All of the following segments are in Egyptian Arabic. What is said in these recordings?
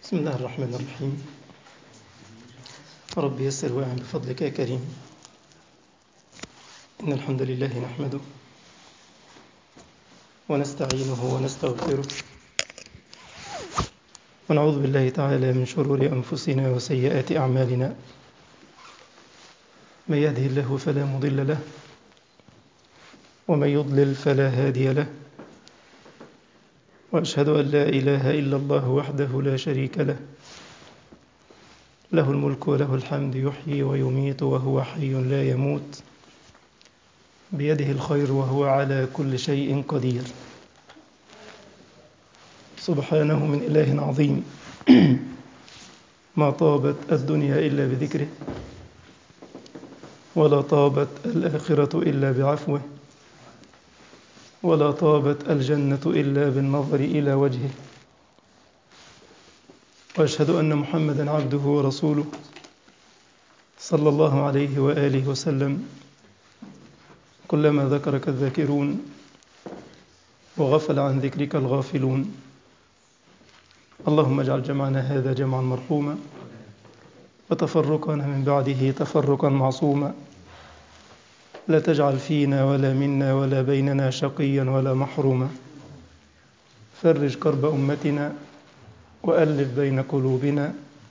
بسم الله الرحمن الرحيم رب يسر واعن بفضلك يا كريم إن الحمد لله نحمده ونستعينه ونستغفره ونعوذ بالله تعالى من شرور أنفسنا وسيئات أعمالنا من يهده الله فلا مضل له ومن يضلل فلا هادي له واشهد ان لا اله الا الله وحده لا شريك له له الملك وله الحمد يحيي ويميت وهو حي لا يموت بيده الخير وهو على كل شيء قدير سبحانه من اله عظيم ما طابت الدنيا الا بذكره ولا طابت الاخره الا بعفوه ولا طابت الجنة إلا بالنظر إلى وجهه وأشهد أن محمدا عبده ورسوله صلى الله عليه وآله وسلم كلما ذكرك الذاكرون وغفل عن ذكرك الغافلون اللهم اجعل جمعنا هذا جمعا مرحوما وتفرقنا من بعده تفرقا معصوما لا تجعل فينا ولا منا ولا بيننا شقيا ولا محروما فرج كرب امتنا والف بين قلوبنا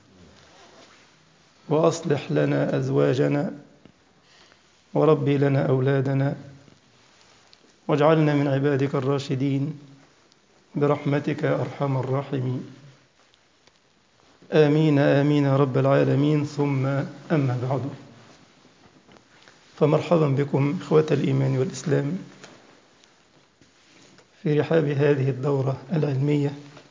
واصلح لنا ازواجنا وربي لنا اولادنا واجعلنا من عبادك الراشدين برحمتك يا ارحم الراحمين امين امين يا رب العالمين ثم اما بعد فمرحبا بكم إخوة الإيمان والإسلام في رحاب هذه الدورة العلمية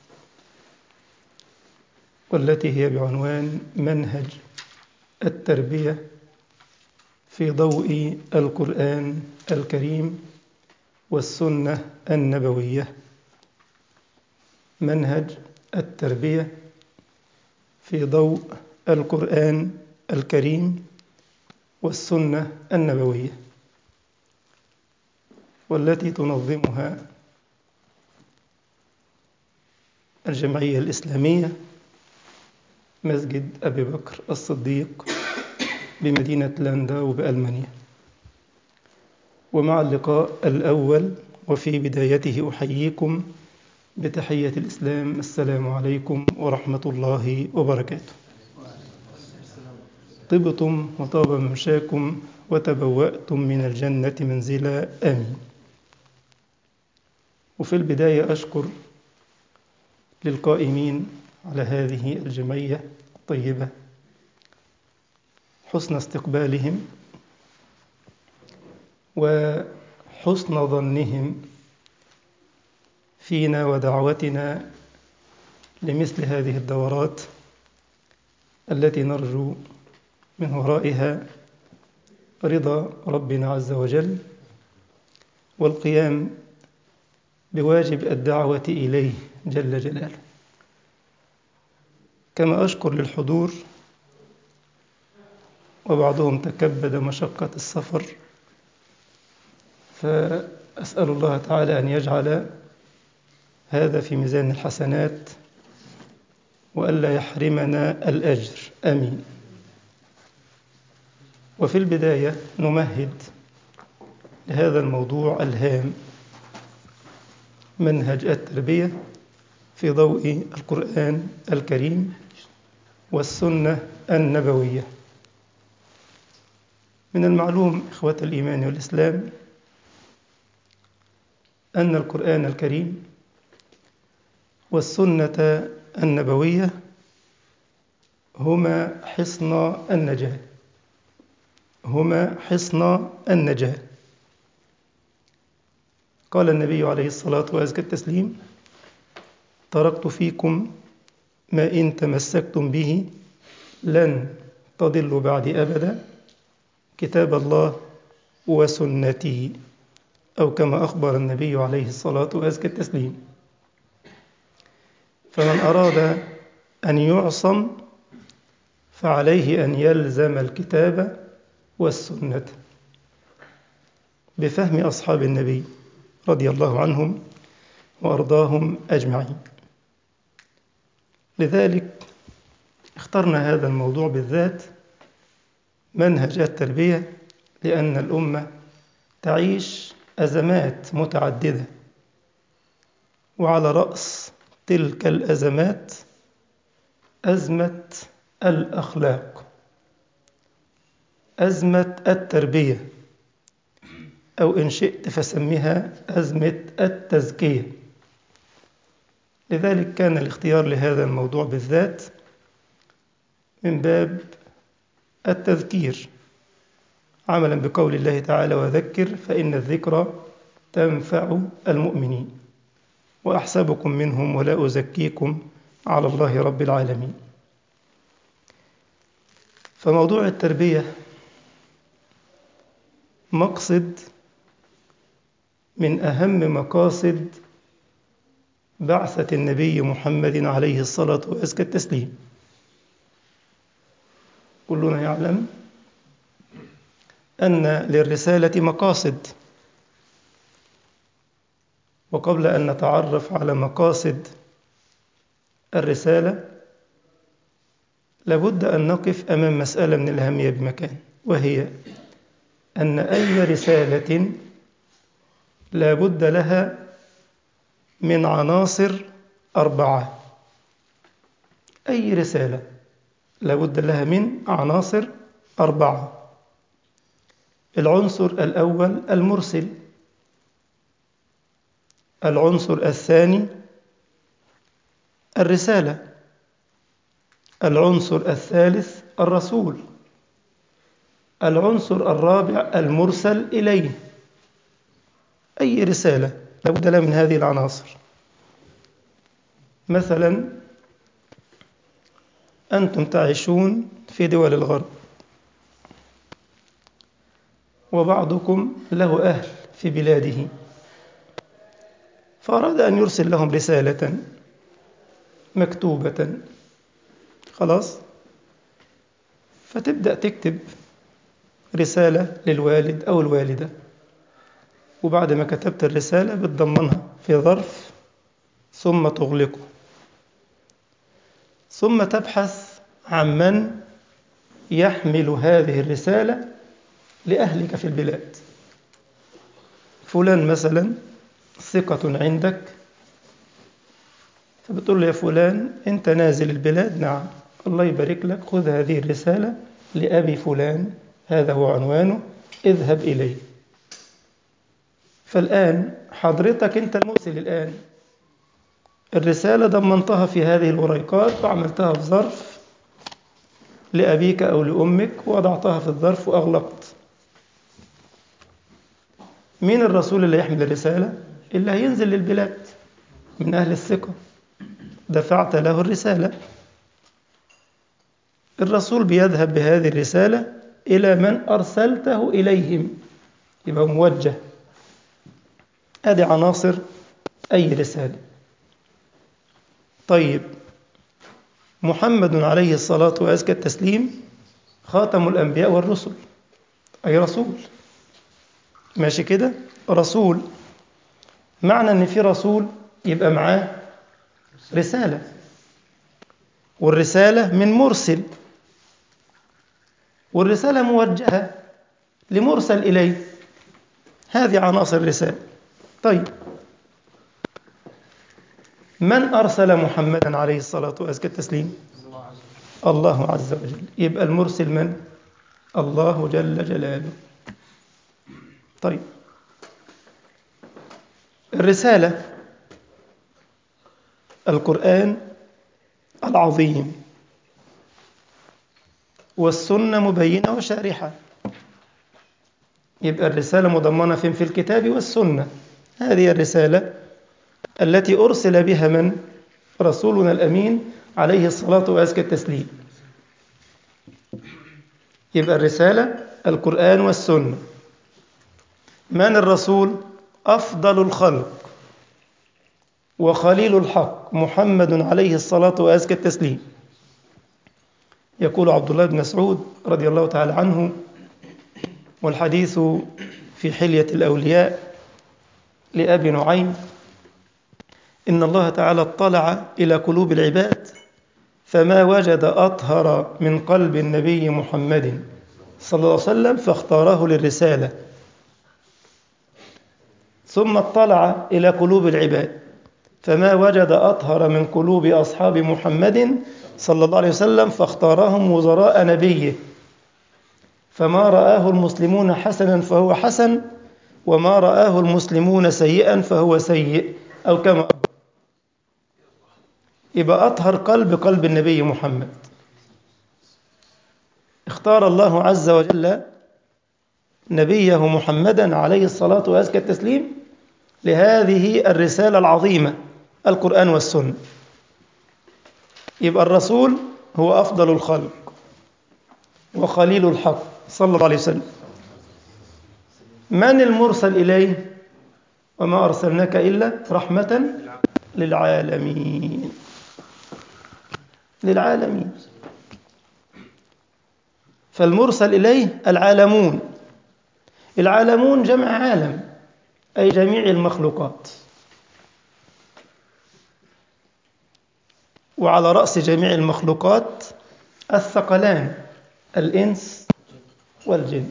والتي هي بعنوان منهج التربية في ضوء القرآن الكريم والسنة النبوية منهج التربية في ضوء القرآن الكريم والسنة النبوية والتي تنظمها الجمعية الإسلامية مسجد أبي بكر الصديق بمدينة لنداو بألمانيا ومع اللقاء الأول وفي بدايته أحييكم بتحية الإسلام السلام عليكم ورحمة الله وبركاته طبتم وطاب ممشاكم وتبوأتم من الجنة منزلا آمين وفي البداية أشكر للقائمين على هذه الجمعية الطيبة حسن استقبالهم وحسن ظنهم فينا ودعوتنا لمثل هذه الدورات التي نرجو من ورائها رضا ربنا عز وجل والقيام بواجب الدعوة إليه جل جلاله كما أشكر للحضور وبعضهم تكبد مشقة السفر فأسأل الله تعالى أن يجعل هذا في ميزان الحسنات وألا يحرمنا الأجر آمين وفي البداية نمهد لهذا الموضوع الهام منهج التربية في ضوء القرآن الكريم والسنة النبوية من المعلوم إخوة الإيمان والإسلام أن القرآن الكريم والسنة النبوية هما حصن النجاه هما حصن النجاة قال النبي عليه الصلاة وأزكى التسليم تركت فيكم ما إن تمسكتم به لن تضلوا بعد أبدا كتاب الله وسنتي أو كما أخبر النبي عليه الصلاة وأزكى التسليم فمن أراد أن يعصم فعليه أن يلزم الكتاب والسنة بفهم أصحاب النبي رضي الله عنهم وأرضاهم أجمعين لذلك اخترنا هذا الموضوع بالذات منهج التربية لأن الأمة تعيش أزمات متعددة وعلى رأس تلك الأزمات أزمة الأخلاق أزمة التربية أو إن شئت فسميها أزمة التزكية لذلك كان الاختيار لهذا الموضوع بالذات من باب التذكير عملا بقول الله تعالى وذكر فإن الذكرى تنفع المؤمنين وأحسبكم منهم ولا أزكيكم على الله رب العالمين فموضوع التربية مقصد من أهم مقاصد بعثة النبي محمد عليه الصلاة وأزكى التسليم كلنا يعلم أن للرسالة مقاصد وقبل أن نتعرف على مقاصد الرسالة لابد أن نقف أمام مسألة من الأهمية بمكان وهي أن أي رسالة لابد لها من عناصر أربعة أي رسالة لابد لها من عناصر أربعة العنصر الأول المرسل العنصر الثاني الرسالة العنصر الثالث الرسول العنصر الرابع المرسل إليه أي رسالة لابد لها من هذه العناصر مثلا أنتم تعيشون في دول الغرب وبعضكم له أهل في بلاده فأراد أن يرسل لهم رسالة مكتوبة خلاص فتبدأ تكتب رسالة للوالد أو الوالدة وبعد ما كتبت الرسالة بتضمنها في ظرف ثم تغلقه ثم تبحث عن من يحمل هذه الرسالة لأهلك في البلاد فلان مثلا ثقة عندك فبتقول له يا فلان أنت نازل البلاد نعم الله يبارك لك خذ هذه الرسالة لأبي فلان هذا هو عنوانه اذهب إليه فالآن حضرتك أنت المرسل الآن الرسالة ضمنتها في هذه الوريقات وعملتها في ظرف لأبيك أو لأمك ووضعتها في الظرف وأغلقت مين الرسول اللي يحمل الرسالة؟ اللي هينزل للبلاد من أهل الثقة دفعت له الرسالة الرسول بيذهب بهذه الرسالة إلى من أرسلته إليهم يبقى موجه هذه عناصر أي رسالة طيب محمد عليه الصلاة وأزكى التسليم خاتم الأنبياء والرسل أي رسول ماشي كده رسول معنى أن في رسول يبقى معاه رسالة والرسالة من مرسل والرسالة موجهة لمرسل إليه هذه عناصر الرسالة طيب من أرسل محمدا عليه الصلاة وأزكى التسليم الله عز وجل يبقى المرسل من الله جل جلاله طيب الرسالة القرآن العظيم والسنة مبينة وشارحة يبقى الرسالة مضمنة فين في الكتاب والسنة هذه الرسالة التي أرسل بها من رسولنا الأمين عليه الصلاة وأزكى التسليم يبقى الرسالة القرآن والسنة من الرسول أفضل الخلق وخليل الحق محمد عليه الصلاة وأزكى التسليم يقول عبد الله بن مسعود رضي الله تعالى عنه والحديث في حلية الأولياء لأبي نعيم إن الله تعالى اطلع إلى قلوب العباد فما وجد أطهر من قلب النبي محمد صلى الله عليه وسلم فاختاره للرسالة ثم اطلع إلى قلوب العباد فما وجد أطهر من قلوب أصحاب محمد صلى الله عليه وسلم فاختارهم وزراء نبيه فما رآه المسلمون حسنا فهو حسن وما رآه المسلمون سيئا فهو سيء أو كما يبقى أطهر قلب قلب النبي محمد اختار الله عز وجل نبيه محمدا عليه الصلاة وأزكى التسليم لهذه الرسالة العظيمة القرآن والسنة يبقى الرسول هو أفضل الخلق وخليل الحق صلى الله عليه وسلم من المرسل إليه وما أرسلناك إلا رحمة للعالمين للعالمين فالمرسل إليه العالمون العالمون جمع عالم أي جميع المخلوقات وعلى رأس جميع المخلوقات الثقلان الإنس والجن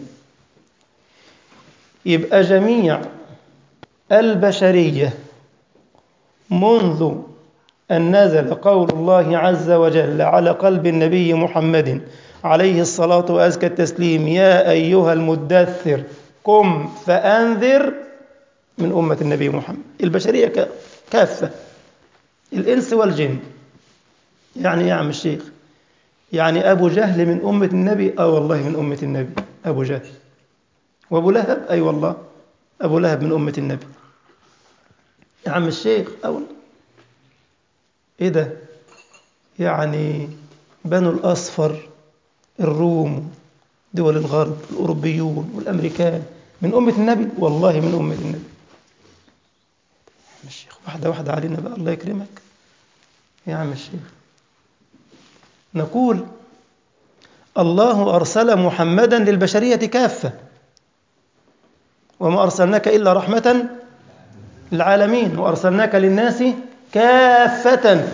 يبقى جميع البشرية منذ أن نزل قول الله عز وجل على قلب النبي محمد عليه الصلاة وأزكى التسليم يا أيها المدثر قم فأنذر من أمة النبي محمد البشرية كافة الإنس والجن يعني يا عم الشيخ يعني أبو جهل من أمة النبي آه والله من أمة النبي أبو جهل وأبو لهب أي والله أبو لهب من أمة النبي يا عم الشيخ أو إيه ده يعني بنو الأصفر الروم دول الغرب الأوروبيون والأمريكان من أمة النبي والله من أمة النبي يا عم الشيخ واحدة واحدة علينا بقى الله يكرمك يا عم الشيخ نقول الله أرسل محمدا للبشرية كافة وما أرسلناك إلا رحمة للعالمين وأرسلناك للناس كافة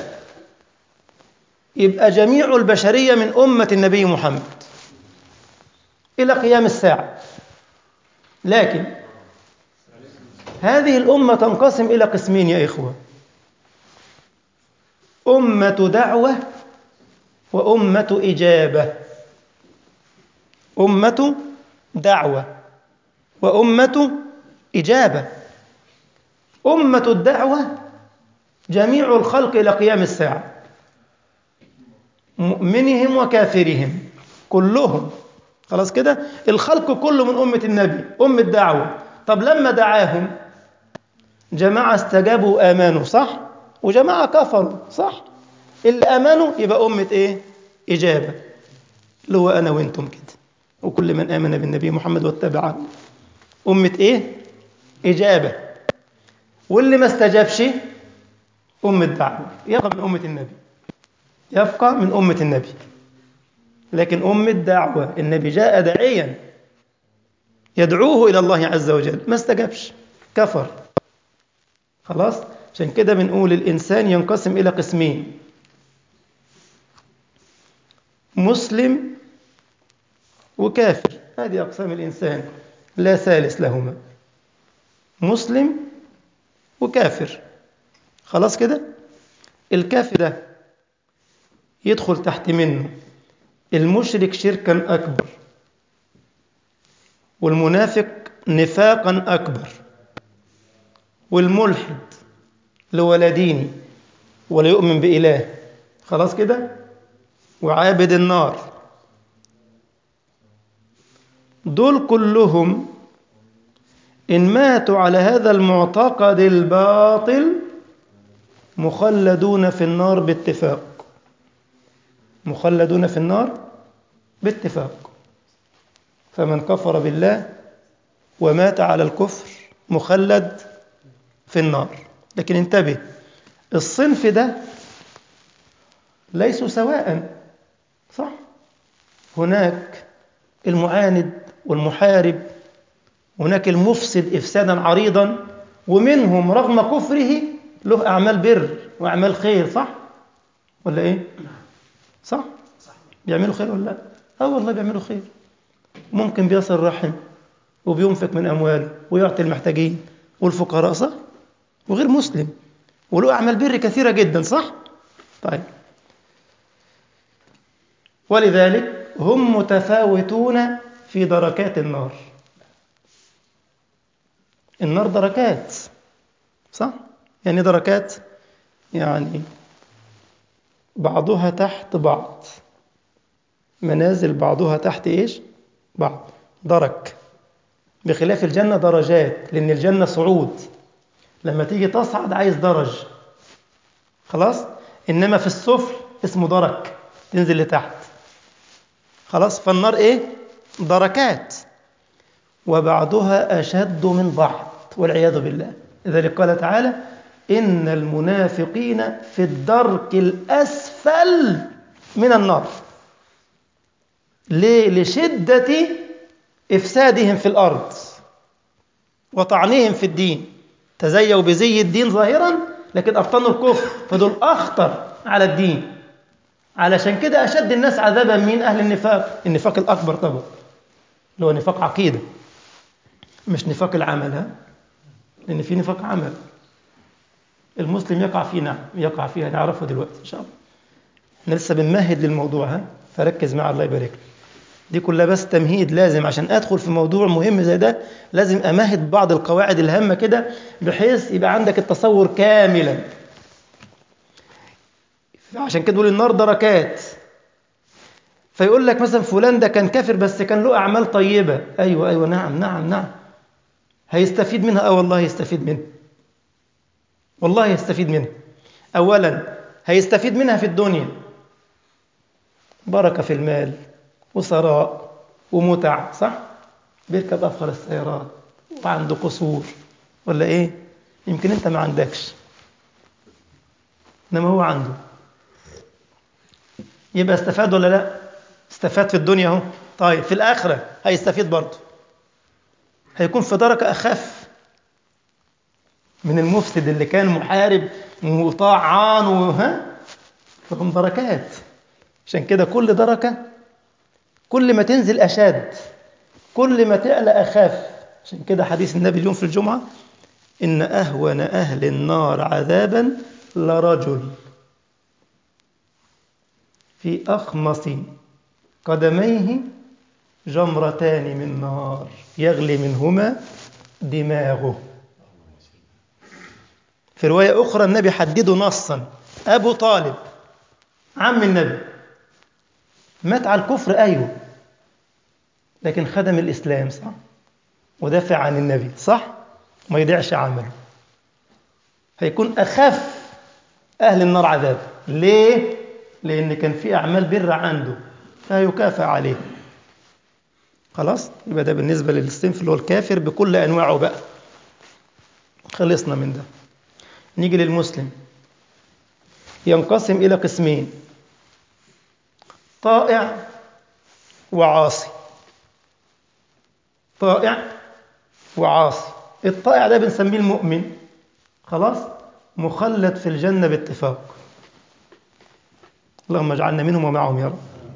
يبقى جميع البشرية من أمة النبي محمد إلى قيام الساعة لكن هذه الأمة تنقسم إلى قسمين يا إخوة أمة دعوة وأمة إجابة أمة دعوة وأمة إجابة أمة الدعوة جميع الخلق إلى قيام الساعة مؤمنهم وكافرهم كلهم خلاص كده الخلق كله من أمة النبي أم الدعوة طب لما دعاهم جماعة استجابوا آمنوا صح وجماعة كفروا صح اللي آمنوا يبقى أمة إيه إجابة اللي هو أنا وإنتم كده وكل من آمن بالنبي محمد واتبعه أمة إيه إجابة واللي ما استجابش أم الدعوة يبقى من أمة النبي يبقى من أمة النبي لكن أم الدعوة النبي جاء داعيا يدعوه إلى الله عز وجل ما استجابش كفر خلاص عشان كده بنقول الإنسان ينقسم إلى قسمين مسلم وكافر هذه أقسام الإنسان لا ثالث لهما مسلم وكافر خلاص كده الكافر ده يدخل تحت منه المشرك شركا أكبر والمنافق نفاقا أكبر والملحد اللي هو لا ديني ولا يؤمن بإله خلاص كده وعابد النار دول كلهم إن ماتوا على هذا المعتقد الباطل مخلدون في النار باتفاق مخلدون في النار باتفاق فمن كفر بالله ومات على الكفر مخلد في النار لكن انتبه الصنف ده ليسوا سواء صح هناك المعاند والمحارب هناك المفسد إفسادا عريضا ومنهم رغم كفره له أعمال بر وأعمال خير صح ولا إيه صح بيعملوا خير ولا لا اه والله بيعملوا خير ممكن بيصل رحم وبينفق من امواله ويعطي المحتاجين والفقراء صح وغير مسلم وله اعمال بر كثيره جدا صح طيب ولذلك هم متفاوتون في دركات النار النار دركات صح يعني دركات يعني بعضها تحت بعض منازل بعضها تحت ايش بعض درك بخلاف الجنة درجات لأن الجنة صعود لما تيجي تصعد عايز درج خلاص إنما في السفل اسمه درك تنزل لتحت خلاص فالنار إيه دركات وبعضها أشد من بعض والعياذ بالله لذلك قال تعالى إن المنافقين في الدرك الأسفل من النار ليه لشدة إفسادهم في الأرض وطعنهم في الدين تزيوا بزي الدين ظاهرا لكن أبطنوا الكفر فدول أخطر على الدين علشان كده أشد الناس عذابا من أهل النفاق النفاق الأكبر طبعا اللي هو نفاق عقيدة مش نفاق العمل ها لأن في نفاق عمل المسلم يقع فيه نعم يقع فيها نعرفه دلوقتي إن شاء الله احنا لسه بنمهد للموضوع ها فركز مع الله يبارك لك دي كلها بس تمهيد لازم عشان ادخل في موضوع مهم زي ده لازم امهد بعض القواعد الهامه كده بحيث يبقى عندك التصور كاملا عشان كده بيقول النار دركات فيقول لك مثلا فلان ده كان كافر بس كان له اعمال طيبه ايوه ايوه نعم نعم نعم هيستفيد منها اه والله يستفيد منها والله يستفيد منها اولا هيستفيد منها في الدنيا بركه في المال وثراء ومتع صح بيركب افخر السيارات وعنده قصور ولا ايه يمكن انت ما عندكش انما هو عنده يبقى استفاد ولا لا استفاد في الدنيا اهو طيب في الاخره هيستفيد برضه هيكون في درجه اخف من المفسد اللي كان محارب وطاعان وها فهم دركات عشان كده كل دركه كل ما تنزل أشد كل ما تعلى أخف عشان كده حديث النبي اليوم في الجمعة إن أهون أهل النار عذابا لرجل في أخمص قدميه جمرتان من نار يغلي منهما دماغه في رواية أخرى النبي حدده نصا أبو طالب عم النبي مات على الكفر أيوه لكن خدم الإسلام صح ودافع عن النبي صح ما يضيعش عمله هيكون أخف أهل النار عذاب ليه؟ لأن كان في أعمال بر عنده فيكافئ عليه خلاص يبقى ده بالنسبة للصنف اللي هو الكافر بكل أنواعه بقى خلصنا من ده نيجي للمسلم ينقسم إلى قسمين طائع وعاصي طائع وعاصي الطائع ده بنسميه المؤمن خلاص مخلد في الجنة باتفاق اللهم اجعلنا منهم ومعهم يا رب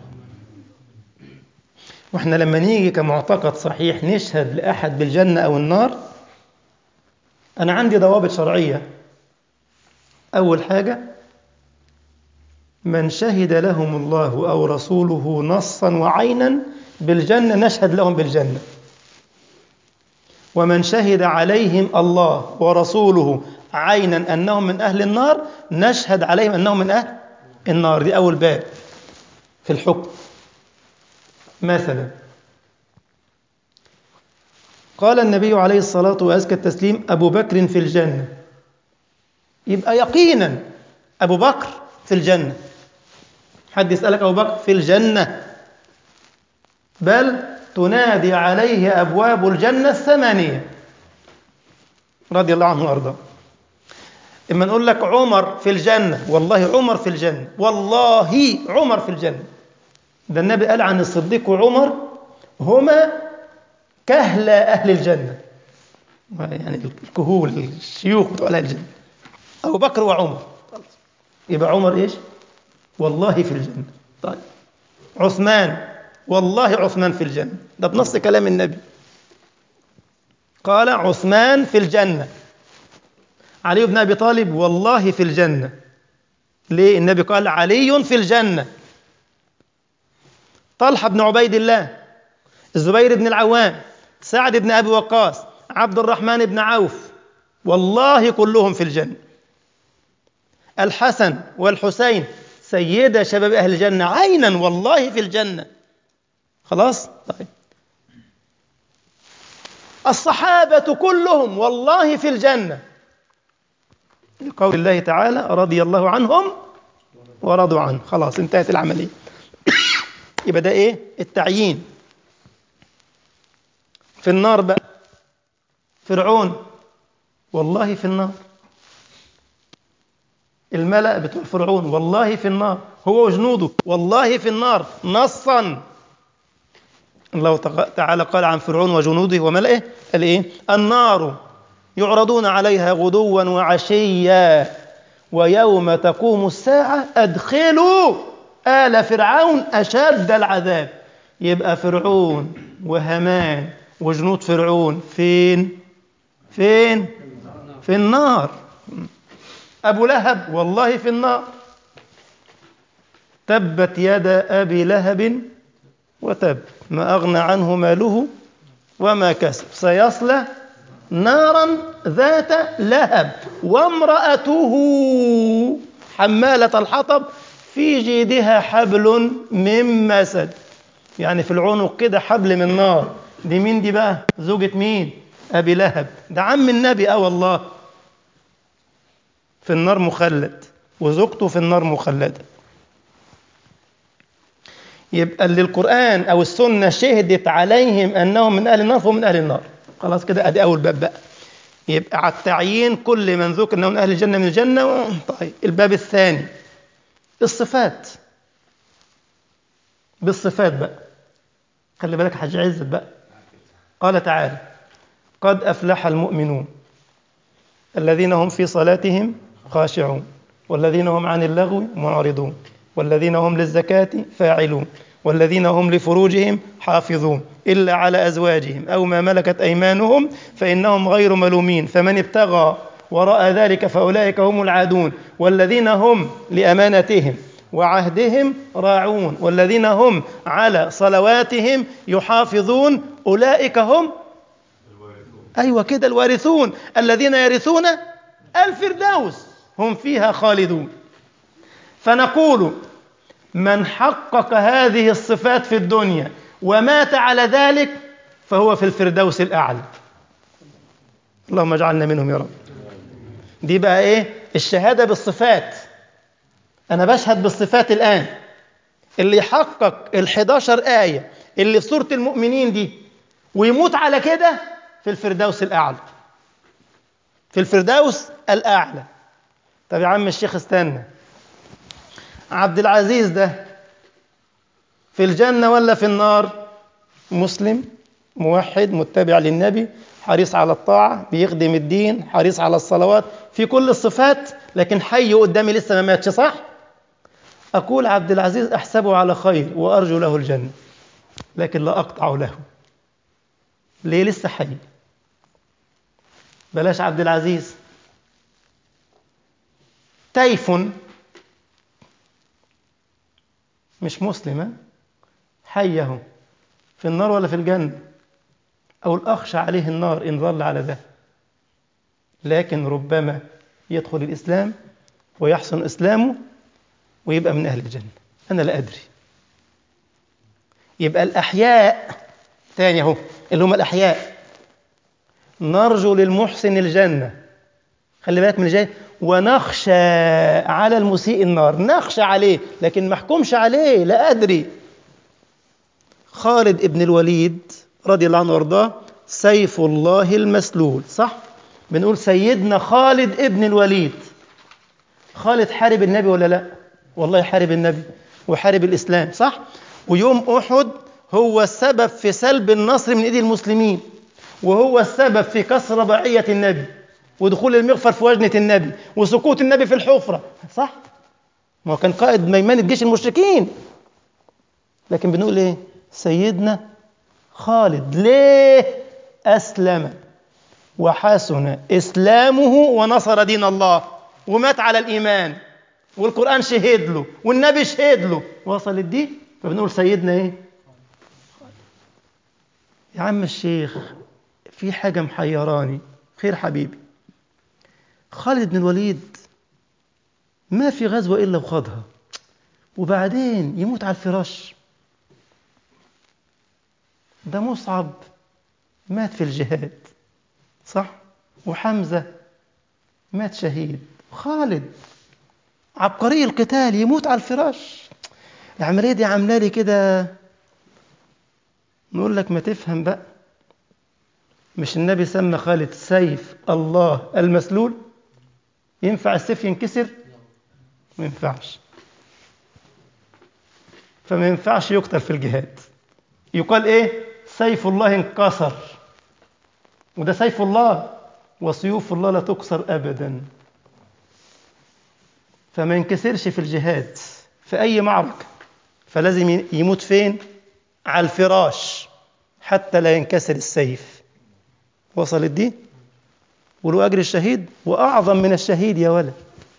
واحنا لما نيجي كمعتقد صحيح نشهد لأحد بالجنة أو النار أنا عندي ضوابط شرعية أول حاجة من شهد لهم الله أو رسوله نصا وعينا بالجنة نشهد لهم بالجنة ومن شهد عليهم الله ورسوله عينا أنهم من أهل النار نشهد عليهم أنهم من أهل النار دي أول باب في الحكم مثلا قال النبي عليه الصلاة وأزكى التسليم أبو بكر في الجنة يبقى يقينا أبو بكر في الجنة حد يسألك أبو بكر في الجنة بل تنادي عليه أبواب الجنة الثمانية رضي الله عنه وأرضاه إما نقول لك عمر في الجنة والله عمر في الجنة والله عمر في الجنة ده النبي قال عن الصديق وعمر هما كهل أهل الجنة يعني الكهول الشيوخ بتوع أهل الجنة أبو بكر وعمر يبقى عمر إيش والله في الجنة طيب عثمان والله عثمان في الجنة ده بنص كلام النبي قال عثمان في الجنة علي بن أبي طالب والله في الجنة ليه النبي قال علي في الجنة طلحة بن عبيد الله الزبير بن العوام سعد بن أبي وقاص عبد الرحمن بن عوف والله كلهم في الجنة الحسن والحسين سيدة شباب أهل الجنة عينا والله في الجنة خلاص طيب الصحابة كلهم والله في الجنة لقول الله تعالى رضي الله عنهم ورضوا عنه خلاص انتهت العملية يبقى ده ايه التعيين في النار بقى فرعون والله في النار الملأ بتوع فرعون والله في النار هو وجنوده والله في النار نصا الله تعالى قال عن فرعون وجنوده وملئه قال ايه النار يعرضون عليها غدوا وعشيا ويوم تقوم الساعة أدخلوا آل فرعون أشد العذاب يبقى فرعون وهامان وجنود فرعون فين فين في النار أبو لهب والله في النار تبت يد أبي لهب وتب ما أغنى عنه ماله وما كسب سيصلى نارا ذات لهب وامرأته حمالة الحطب في جيدها حبل من مسد يعني في العنق كده حبل من نار دي مين دي بقى زوجة مين أبي لهب ده عم النبي أه والله في النار مخلد وزوجته في النار مخلدة يبقى اللي القرآن أو السنة شهدت عليهم أنهم من أهل النار فهم من أهل النار خلاص كده أدي أول باب بقى يبقى على التعيين كل من ذكر أنه من أهل الجنة من الجنة طيب الباب الثاني الصفات بالصفات بقى خلي بالك حاج عزت بقى قال تعالى قد أفلح المؤمنون الذين هم في صلاتهم خاشعون والذين هم عن اللغو معرضون والذين هم للزكاة فاعلون والذين هم لفروجهم حافظون إلا على أزواجهم أو ما ملكت أيمانهم فإنهم غير ملومين فمن ابتغى وراء ذلك فأولئك هم العادون والذين هم لأمانتهم وعهدهم راعون والذين هم على صلواتهم يحافظون أولئك هم أيوة كده الوارثون الذين يرثون الفردوس هم فيها خالدون فنقول من حقق هذه الصفات في الدنيا ومات على ذلك فهو في الفردوس الأعلى اللهم اجعلنا منهم يا رب دي بقى ايه الشهادة بالصفات أنا بشهد بالصفات الآن اللي يحقق ال11 آية اللي في سورة المؤمنين دي ويموت على كده في الفردوس الأعلى في الفردوس الأعلى طب يا عم الشيخ استنى عبد العزيز ده في الجنة ولا في النار مسلم موحد متبع للنبي حريص على الطاعة بيخدم الدين حريص على الصلوات في كل الصفات لكن حي قدامي لسه ما ماتش صح أقول عبد العزيز أحسبه على خير وأرجو له الجنة لكن لا أقطع له ليه لسه حي بلاش عبد العزيز تيف مش مسلمة حيه في النار ولا في الجنة أو الأخشى عليه النار إن ظل على ده لكن ربما يدخل الإسلام ويحسن إسلامه ويبقى من أهل الجنة أنا لا أدري يبقى الأحياء تاني أهو اللي هم الأحياء نرجو للمحسن الجنة خلي بالك من الجاي ونخشى على المسيء النار نخشى عليه لكن ما احكمش عليه لا أدري خالد ابن الوليد رضي الله عنه وارضاه سيف الله المسلول صح بنقول سيدنا خالد ابن الوليد خالد حارب النبي ولا لا والله حارب النبي وحارب الإسلام صح ويوم أحد هو السبب في سلب النصر من إيدي المسلمين وهو السبب في كسر رباعية النبي ودخول المغفر في وجنة النبي وسقوط النبي في الحفرة صح ما هو كان قائد ميمنة جيش المشركين لكن بنقول ايه سيدنا خالد ليه أسلم وحسن إسلامه ونصر دين الله ومات على الإيمان والقرآن شهد له والنبي شهد له وصل الدين فبنقول سيدنا إيه يا عم الشيخ في حاجة محيراني خير حبيبي خالد بن الوليد ما في غزوة إلا وخاضها وبعدين يموت على الفراش ده مصعب مات في الجهاد صح وحمزة مات شهيد وخالد عبقري القتال يموت على الفراش العملية دي عاملة لي كده نقول لك ما تفهم بقى مش النبي سمى خالد سيف الله المسلول ينفع السيف ينكسر ما ينفعش فما ينفعش يقتل في الجهاد يقال ايه سيف الله انكسر وده سيف الله وسيوف الله لا تكسر ابدا فما ينكسرش في الجهاد في اي معركه فلازم يموت فين على الفراش حتى لا ينكسر السيف وصلت دي وله اجر الشهيد واعظم من الشهيد يا ولد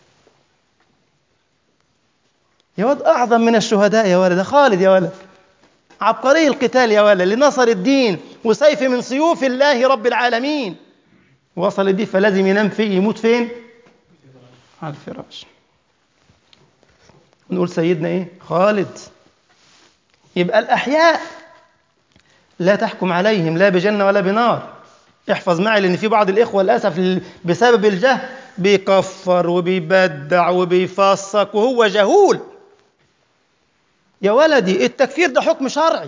يا ولد اعظم من الشهداء يا ولد خالد يا ولد عبقري القتال يا ولد لنصر الدين وسيف من سيوف الله رب العالمين وصل دي فلازم ينام فيه يموت فين على الفراش نقول سيدنا ايه خالد يبقى الاحياء لا تحكم عليهم لا بجنه ولا بنار احفظ معي لان في بعض الاخوه للاسف بسبب الجهل بيكفر وبيبدع وبيفسق وهو جهول يا ولدي التكفير ده حكم شرعي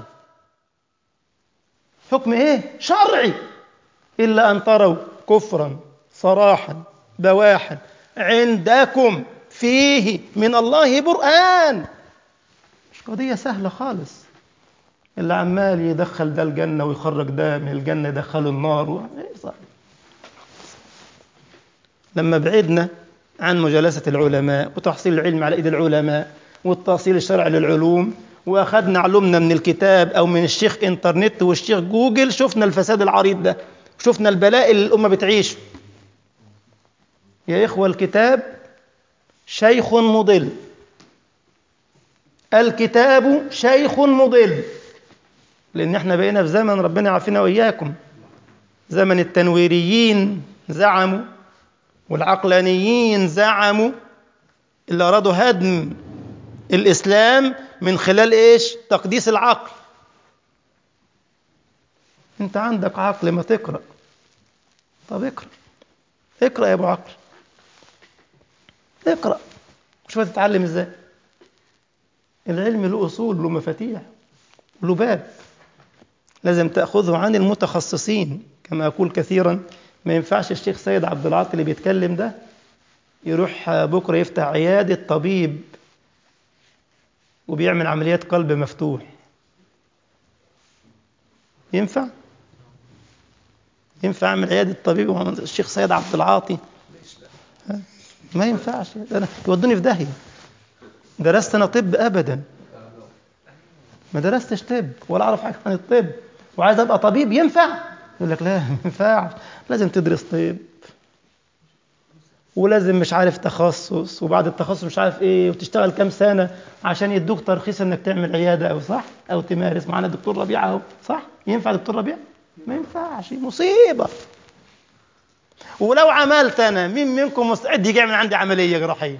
حكم ايه شرعي الا ان تروا كفرا صراحا بواحا عندكم فيه من الله برهان مش قضيه سهله خالص اللي عمال يدخل ده الجنه ويخرج ده من الجنه يدخله النار و... لما بعدنا عن مجالسه العلماء وتحصيل العلم على ايد العلماء والتأصيل الشرعي للعلوم واخذنا علومنا من الكتاب او من الشيخ انترنت والشيخ جوجل شفنا الفساد العريض ده شفنا البلاء اللي الامه بتعيشه يا اخوه الكتاب شيخ مضل الكتاب شيخ مضل لان احنا بقينا في زمن ربنا يعافينا واياكم زمن التنويريين زعموا والعقلانيين زعموا اللي ارادوا هدم الإسلام من خلال إيش؟ تقديس العقل. أنت عندك عقل ما تقرأ. طب اقرأ. اقرأ يا أبو عقل. اقرأ. شوف تتعلم إزاي. العلم له أصول له مفاتيح له باب. لازم تأخذه عن المتخصصين كما أقول كثيرا ما ينفعش الشيخ سيد عبد العاطي اللي بيتكلم ده يروح بكرة يفتح عيادة طبيب وبيعمل عمليات قلب مفتوح ينفع ينفع اعمل عياده طبيب الشيخ سيد عبد العاطي ما ينفعش ده انا يودوني في داهيه درست انا طب ابدا ما درستش طب ولا اعرف حاجه عن الطب وعايز ابقى طبيب ينفع يقول لك لا ما ينفعش لازم تدرس طب ولازم مش عارف تخصص وبعد التخصص مش عارف ايه وتشتغل كام سنه عشان يدوك ترخيص انك تعمل عياده او صح او تمارس معانا دكتور ربيع اهو صح ينفع دكتور ربيع ما ينفعش مصيبه ولو عملت انا مين منكم مستعد يجي يعمل عندي عمليه جراحيه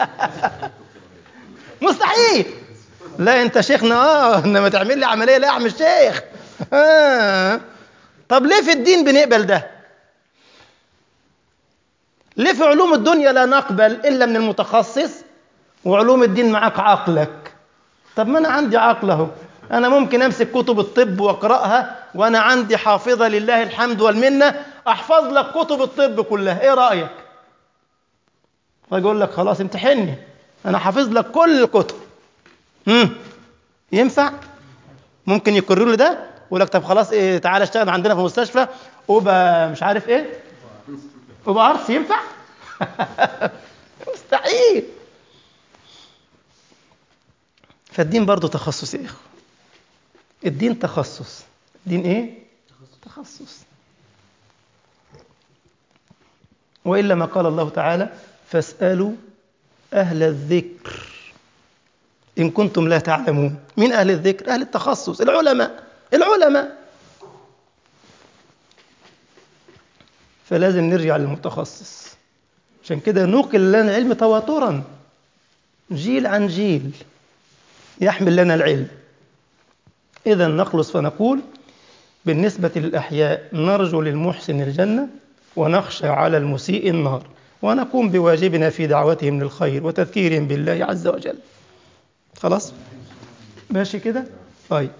مستحيل لا انت شيخنا اه انما تعمل لي عمليه لا يا عم الشيخ آه. طب ليه في الدين بنقبل ده ليه في علوم الدنيا لا نقبل الا من المتخصص وعلوم الدين معاك عقلك طب ما انا عندي عقل اهو انا ممكن امسك كتب الطب واقراها وانا عندي حافظه لله الحمد والمنه احفظ لك كتب الطب كلها ايه رايك فاقول لك خلاص امتحني انا حافظ لك كل الكتب امم ينفع ممكن يكرروا لي ده يقول لك طب خلاص ايه تعالى اشتغل عندنا في المستشفى وبقى مش عارف ايه وبقى ارس ينفع مستحيل فالدين برضه تخصص يا اخوه الدين تخصص دين ايه تخصص وإلا ما قال الله تعالى فاسألوا أهل الذكر إن كنتم لا تعلمون من أهل الذكر أهل التخصص العلماء العلماء فلازم نرجع للمتخصص عشان كده نقل لنا العلم تواترا جيل عن جيل يحمل لنا العلم إذا نخلص فنقول بالنسبة للأحياء نرجو للمحسن الجنة ونخشى على المسيء النار ونقوم بواجبنا في دعوتهم للخير وتذكيرهم بالله عز وجل خلاص ماشي كده طيب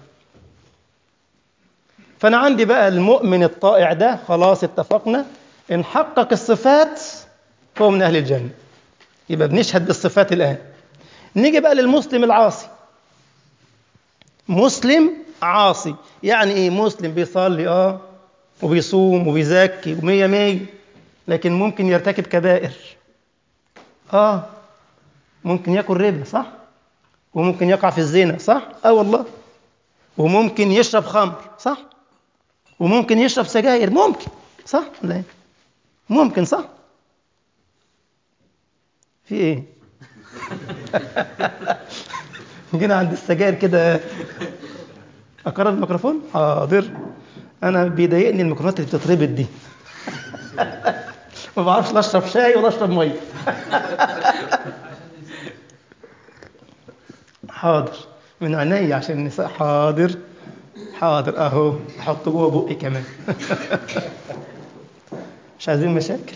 فأنا عندي بقى المؤمن الطائع ده خلاص اتفقنا إن حقق الصفات فهو من أهل الجنة يبقى بنشهد بالصفات الآن نيجي بقى للمسلم العاصي مسلم عاصي يعني ايه مسلم بيصلي اه وبيصوم وبيزكي ومية مية لكن ممكن يرتكب كبائر اه ممكن ياكل ربا صح وممكن يقع في الزنا صح اه والله وممكن يشرب خمر صح وممكن يشرب سجاير ممكن صح ولا ايه ممكن صح في ايه جينا عند السجاير كده اقرب الميكروفون حاضر انا بيضايقني الميكروفونات اللي بتتربط دي ما بعرفش لا اشرب شاي ولا اشرب ميه حاضر من عينيا عشان النساء حاضر حاضر اهو احط جوه بقي كمان مش عايزين مشاكل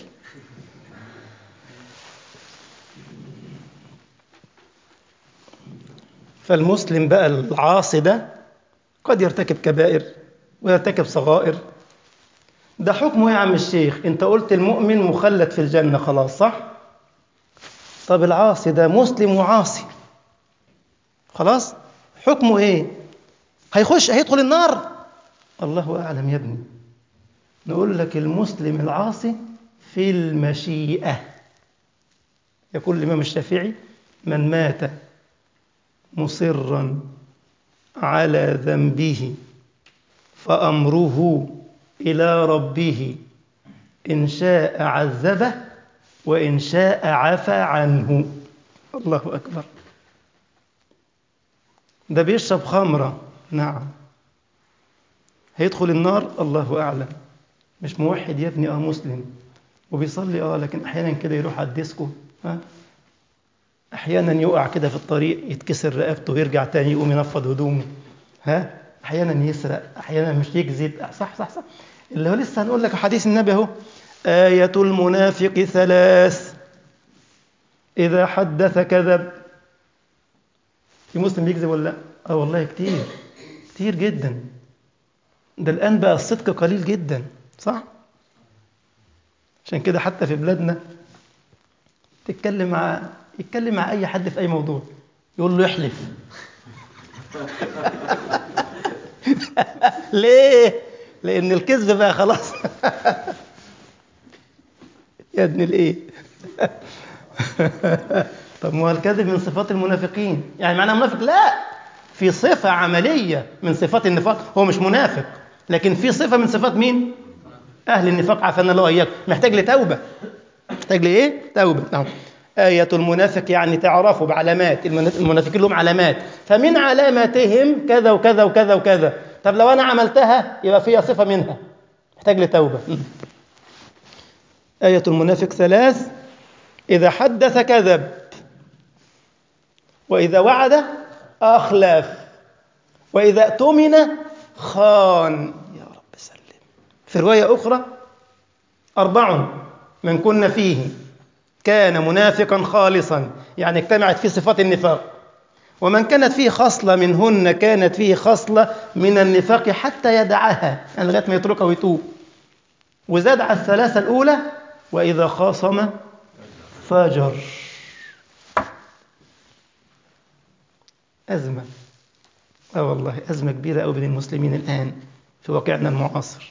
فالمسلم بقى العاصي ده قد يرتكب كبائر ويرتكب صغائر ده حكمه يا عم الشيخ انت قلت المؤمن مخلد في الجنة خلاص صح طب العاصي ده مسلم وعاصي خلاص حكمه ايه هيخش هيدخل النار الله اعلم يا ابني نقول لك المسلم العاصي في المشيئة يقول الإمام الشافعي من مات مصرا على ذنبه فأمره إلى ربه إن شاء عذبه وإن شاء عفى عنه الله أكبر ده بيشرب خمرة نعم هيدخل النار الله أعلم مش موحد يا ابني اه مسلم وبيصلي اه لكن احيانا كده يروح على الديسكو ها احيانا يقع كده في الطريق يتكسر رقبته ويرجع تاني يقوم ينفض هدومه ها احيانا يسرق احيانا مش يكذب صح صح صح اللي هو لسه هنقول لك حديث النبي اهو آية المنافق ثلاث إذا حدث كذب في مسلم بيكذب ولا لا؟ اه والله كتير كتير جدا ده الآن بقى الصدق قليل جدا صح؟ عشان كده حتى في بلادنا تتكلم مع يتكلم مع أي حد في أي موضوع يقول له يحلف ليه؟ لأن الكذب بقى خلاص يا ابن الإيه؟ طب ما هو الكذب من صفات المنافقين يعني معناه منافق لا في صفة عملية من صفات النفاق هو مش منافق لكن في صفة من صفات مين؟ أهل النفاق عافانا الله وإياكم محتاج لتوبة محتاج لإيه؟ توبة نعم آية المنافق يعني تعرفوا بعلامات المنافقين لهم علامات فمن علاماتهم كذا وكذا وكذا وكذا طب لو أنا عملتها يبقى فيها صفة منها محتاج لتوبة آية المنافق ثلاث إذا حدث كذب وإذا وعد أخلف وإذا اؤتمن خان يا رب سلم في رواية أخرى أربع من كن فيه كان منافقا خالصا يعني اجتمعت فيه صفات النفاق ومن كانت فيه خصلة منهن كانت فيه خصلة من النفاق حتى يدعها يعني لغاية ما يتركها ويتوب وزاد على الثلاثة الأولى وإذا خاصم فجر أزمة آه والله أزمة كبيرة أوي بين المسلمين الآن في واقعنا المعاصر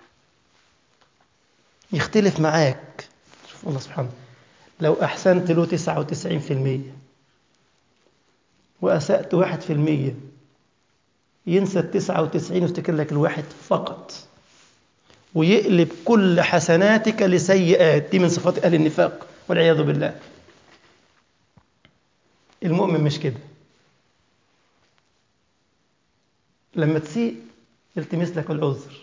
يختلف معاك شوف الله سبحانه لو أحسنت له تسعة وتسعين في المية وأسأت واحد في المية ينسى التسعة وتسعين ويفتكر لك الواحد فقط ويقلب كل حسناتك لسيئات دي من صفات أهل النفاق والعياذ بالله المؤمن مش كده لما تسيء يلتمس لك العذر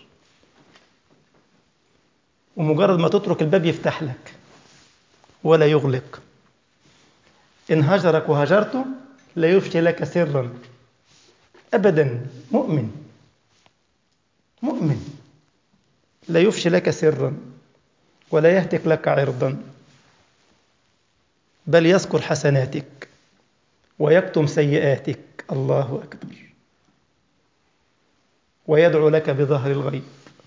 ومجرد ما تترك الباب يفتح لك ولا يغلق إن هجرك وهجرته لا يفشي لك سرا أبدا مؤمن مؤمن لا يفشي لك سرا ولا يهتك لك عرضا بل يذكر حسناتك ويكتم سيئاتك الله أكبر ويدعو لك بظهر الغيب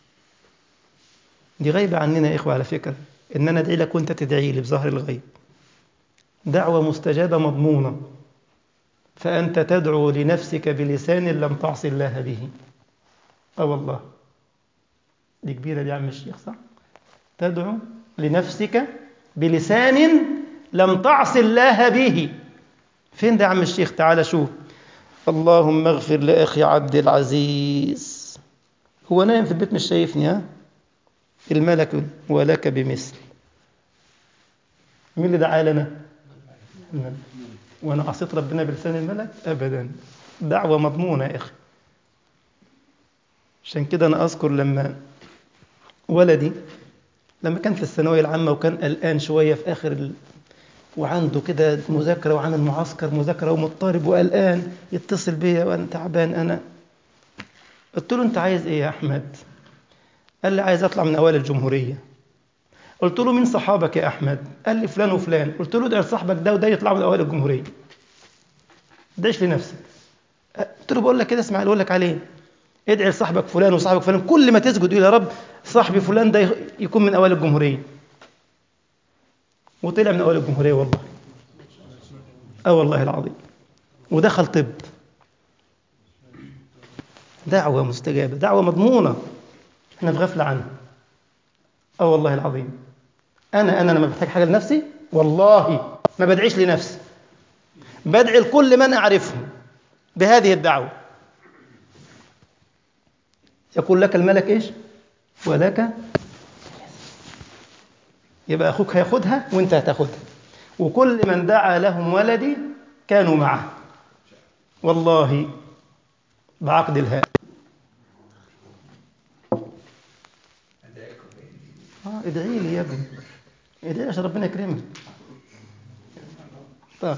دي غيبة عننا يا إخوة على فكرة إن أنا أدعي لك وأنت تدعي لي بظهر الغيب دعوة مستجابة مضمونة فأنت تدعو لنفسك بلسان لم تعص الله به أه والله دي كبيرة دي يا عم الشيخ صح تدعو لنفسك بلسان لم تعص الله به فين ده يا عم الشيخ تعالى شوف اللهم اغفر لأخي عبد العزيز هو نايم في البيت مش شايفني ها الملك ولك بمثل مين اللي دعا لنا الملك. وانا عصيت ربنا بلسان الملك ابدا دعوه مضمونه يا اخي عشان كده انا اذكر لما ولدي لما كان في الثانويه العامه وكان قلقان شويه في اخر ال... وعنده كده مذاكره وعامل معسكر مذاكره ومضطرب وقلقان يتصل بيا وانا تعبان انا قلت له انت عايز ايه يا احمد قال لي عايز اطلع من اوائل الجمهوريه قلت له مين صحابك يا احمد قال لي فلان وفلان قلت له ادعي لصاحبك ده وده يطلعوا من اوائل الجمهوريه ادعيش لنفسك قلت له بقول لك كده اسمع اللي اقول لك عليه ادعي لصاحبك فلان وصاحبك فلان كل ما تسجد تقول يا رب صاحبي فلان ده يكون من اوائل الجمهوريه وطلع من اوائل الجمهوريه والله اه والله العظيم ودخل طب دعوه مستجابه دعوه مضمونه احنا في غفله عنها اه والله العظيم انا انا لما بحتاج حاجه لنفسي والله ما بدعيش لنفسي بدعي لكل من اعرفهم بهذه الدعوه يقول لك الملك ايش ولك يبقى اخوك هياخدها وانت هتاخدها وكل من دعا لهم ولدي كانوا معه والله بعقد الهاء اه ادعي لي يا ابني ادعي عشان ربنا يكرمك طيب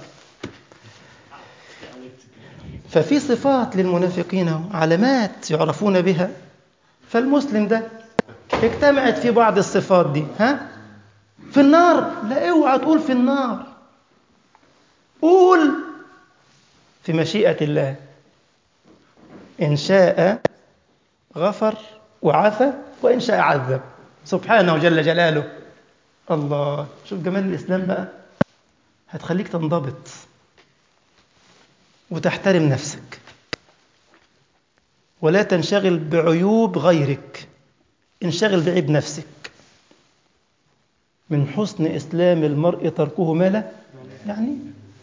ففي صفات للمنافقين علامات يعرفون بها فالمسلم ده اجتمعت في بعض الصفات دي ها في النار لا اوعى تقول في النار قول في مشيئة الله إن شاء غفر وعفى وإن شاء عذب سبحانه جل جلاله الله شوف جمال الإسلام بقى هتخليك تنضبط وتحترم نفسك ولا تنشغل بعيوب غيرك انشغل بعيب نفسك من حسن إسلام المرء تركه ما لا يعني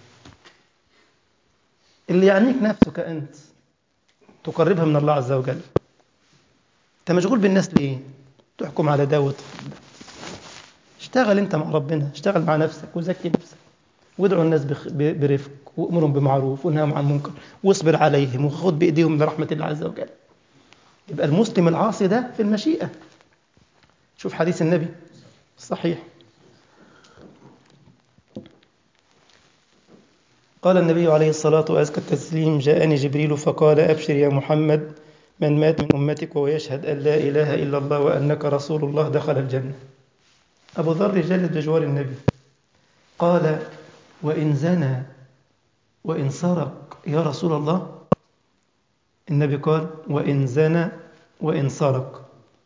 اللي يعنيك نفسك أنت تقربها من الله عز وجل أنت مشغول بالناس ليه تحكم على ده وتفضل ده اشتغل أنت مع ربنا اشتغل مع نفسك وزكي نفسك وادعوا الناس برفق وامرهم بمعروف وانهاهم عن المنكر واصبر عليهم وخذ بايديهم لرحمه الله عز وجل يبقى المسلم العاصي ده في المشيئه شوف حديث النبي صحيح قال النبي عليه الصلاة وأزكى التسليم جاءني جبريل فقال أبشر يا محمد من مات من أمتك وهو يشهد أن لا إله إلا الله وأنك رسول الله دخل الجنة أبو ذر جلد بجوار النبي قال وإن زنى وإن سرق يا رسول الله النبي قال وإن زنى وإن سرق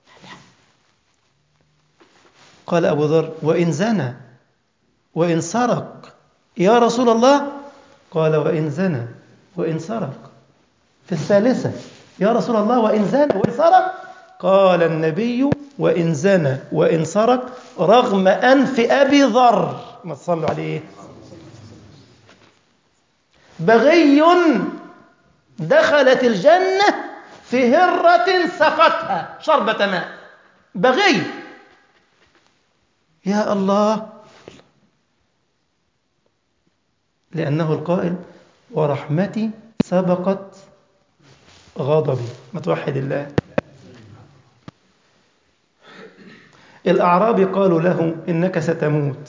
قال أبو ذر وإن زنى وإن سرق يا رسول الله قال وإن زنى وإن سرق في الثالثة يا رسول الله وإن زنى وإن سرق قال النبي وإن زنى وإن سرق رغم أنف أبي ذر ما تصلوا عليه بغي دخلت الجنة في هرة سقتها شربة ماء بغي يا الله لأنه القائل ورحمتي سبقت غضبي ما توحد الله الأعرابي قالوا له إنك ستموت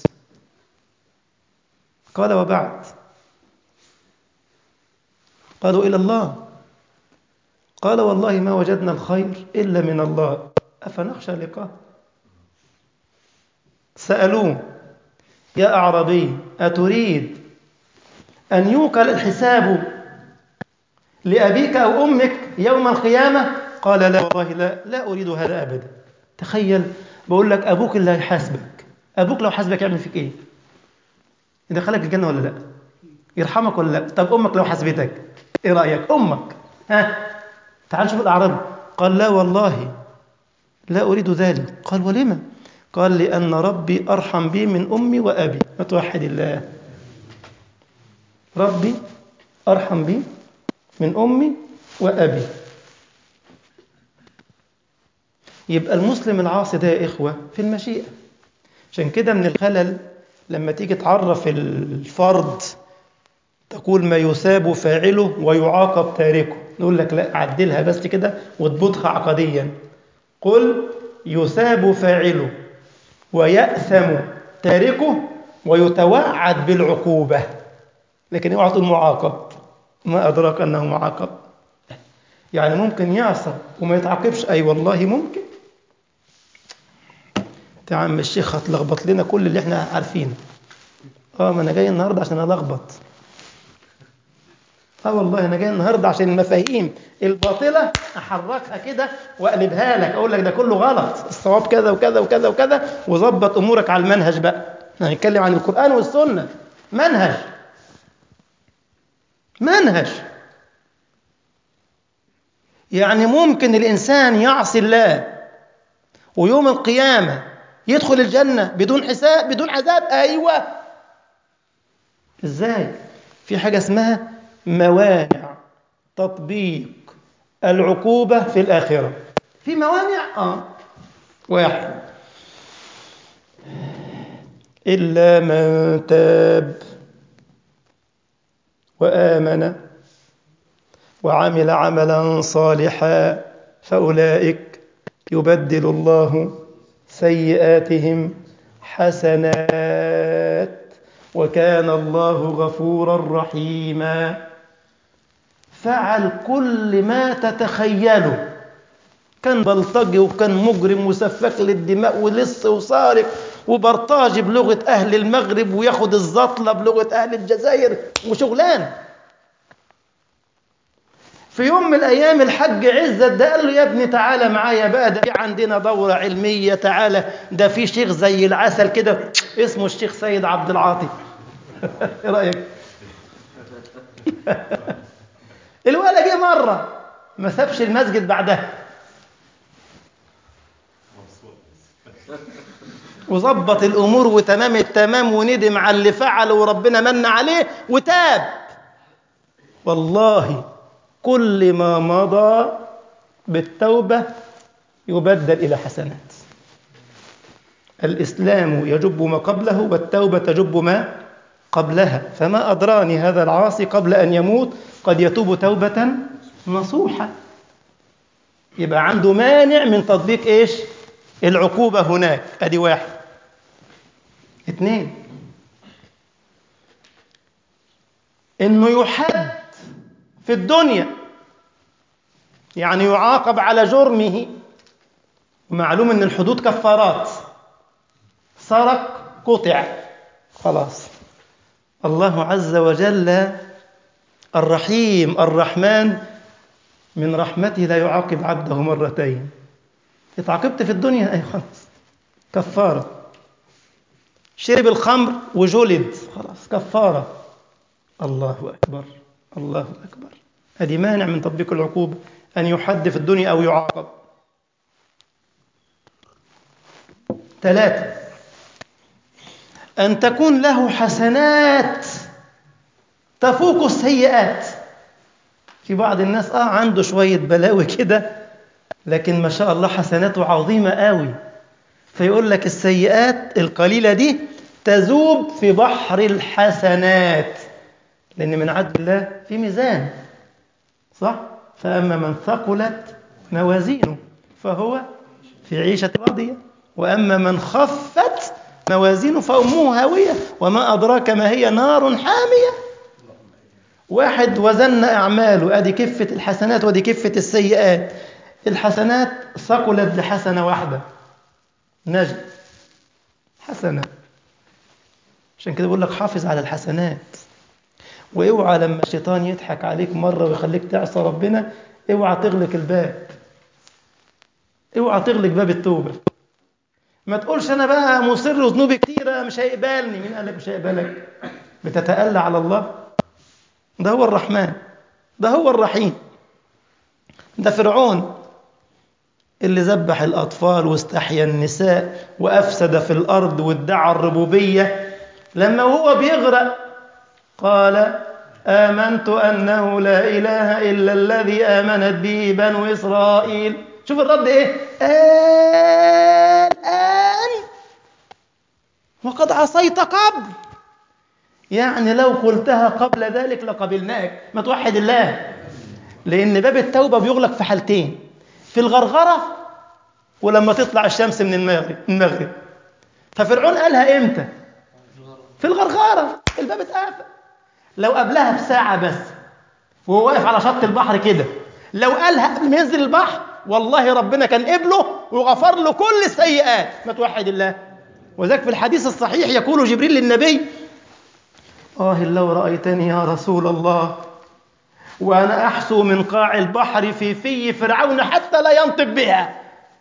قال وبعد قالوا إلى الله قال والله ما وجدنا الخير إلا من الله أفنخشى لقاه سألوه يا أعرابي أتريد أن يوكل الحساب لأبيك أو أمك يوم القيامة قال لا والله لا لا أريد هذا أبدا تخيل بقول لك أبوك اللي هيحاسبك أبوك لو حاسبك يعمل فيك إيه يدخلك الجنة ولا لا يرحمك ولا لا طب أمك لو حاسبتك إيه رأيك أمك ها تعال شوف الأعرابي قال لا والله لا أريد ذلك قال ولما قال لأن ربي أرحم بي من أمي وأبي ما توحد الله ربي أرحم بي من أمي وأبي يبقى المسلم العاصي ده يا إخوة في المشيئة عشان كده من الخلل لما تيجي تعرف الفرد تقول ما يثاب فاعله ويعاقب تاركه نقول لك لا عدلها بس كده واضبطها عقديا قل يثاب فاعله ويأثم تاركه ويتوعد بالعقوبة لكن اوعى تقول معاقب ما أدراك أنه معاقب يعني ممكن يعصى وما يتعاقبش أي والله ممكن يا عم الشيخ هتلخبط لنا كل اللي احنا عارفينه اه ما انا جاي النهارده عشان الخبط اه والله انا جاي النهارده عشان المفاهيم الباطله احركها كده واقلبها لك اقول لك ده كله غلط الصواب كذا وكذا وكذا وكذا وظبط امورك على المنهج بقى هنتكلم عن القران والسنه منهج منهج يعني ممكن الانسان يعصي الله ويوم القيامه يدخل الجنه بدون حساب بدون عذاب ايوه ازاي في حاجه اسمها موانع تطبيق العقوبة في الآخرة في موانع آه واحد إلا من تاب وآمن وعمل عملا صالحا فأولئك يبدل الله سيئاتهم حسنات وكان الله غفورا رحيما فعل كل ما تتخيله كان بلطجي وكان مجرم وسفاك للدماء ولص وسارق وبرطاجي بلغة أهل المغرب وياخد الزطلة بلغة أهل الجزائر وشغلان في يوم من الأيام الحج عزت ده قال له يا ابني تعالى معايا بقى ده في عندنا دورة علمية تعالى ده في شيخ زي العسل كده اسمه الشيخ سيد عبد العاطي ايه رأيك الولد جه مرة ما سابش المسجد بعدها وظبط الأمور وتمام التمام وندم على اللي فعله وربنا من عليه وتاب والله كل ما مضى بالتوبة يبدل إلى حسنات الإسلام يجب ما قبله والتوبة تجب ما قبلها فما أدراني هذا العاصي قبل أن يموت قد يتوب توبة نصوحة يبقى عنده مانع من تطبيق إيش العقوبة هناك أدي واحد اثنين إنه يحد في الدنيا يعني يعاقب على جرمه ومعلوم ان الحدود كفارات سرق قطع خلاص الله عز وجل الرحيم الرحمن من رحمته لا يعاقب عبده مرتين اتعاقبت في الدنيا اي خلاص كفاره شرب الخمر وجلد خلاص كفاره الله اكبر الله أكبر هذه مانع من تطبيق العقوبة أن يحد في الدنيا أو يعاقب ثلاثة أن تكون له حسنات تفوق السيئات في بعض الناس اه عنده شوية بلاوي كده لكن ما شاء الله حسناته عظيمة قوي فيقول لك السيئات القليلة دي تذوب في بحر الحسنات لأن من عدل الله في ميزان صح؟ فأما من ثقلت موازينه فهو في عيشة راضية وأما من خفت موازينه فأمه هاوية وما أدراك ما هي نار حامية واحد وزن أعماله أدي كفة الحسنات ودي كفة السيئات الحسنات ثقلت بحسنة واحدة نجد حسنة عشان كده بقول لك حافظ على الحسنات واوعى لما الشيطان يضحك عليك مرة ويخليك تعصى ربنا اوعى تغلق الباب اوعى تغلق باب التوبة ما تقولش انا بقى مصر وذنوبي كتيرة مش هيقبلني مين قال لك مش هيقبلك بتتألى على الله ده هو الرحمن ده هو الرحيم ده فرعون اللي ذبح الأطفال واستحيا النساء وأفسد في الأرض وادعى الربوبية لما هو بيغرق قال آمنت أنه لا إله إلا الذي آمنت به بنو إسرائيل شوف الرد إيه الآن وقد عصيت قبل يعني لو قلتها قبل ذلك لقبلناك ما توحد الله لأن باب التوبة بيغلق في حالتين في الغرغرة ولما تطلع الشمس من المغرب المغرب ففرعون قالها امتى في الغرغرة الباب اتقفل لو قبلها بساعة بس وهو واقف على شط البحر كده لو قالها قبل ما ينزل البحر والله ربنا كان قبله وغفر له كل السيئات ما توحد الله وذلك في الحديث الصحيح يقول جبريل للنبي آه لو رأيتني يا رسول الله وأنا أحسو من قاع البحر في في فرعون حتى لا ينطق بها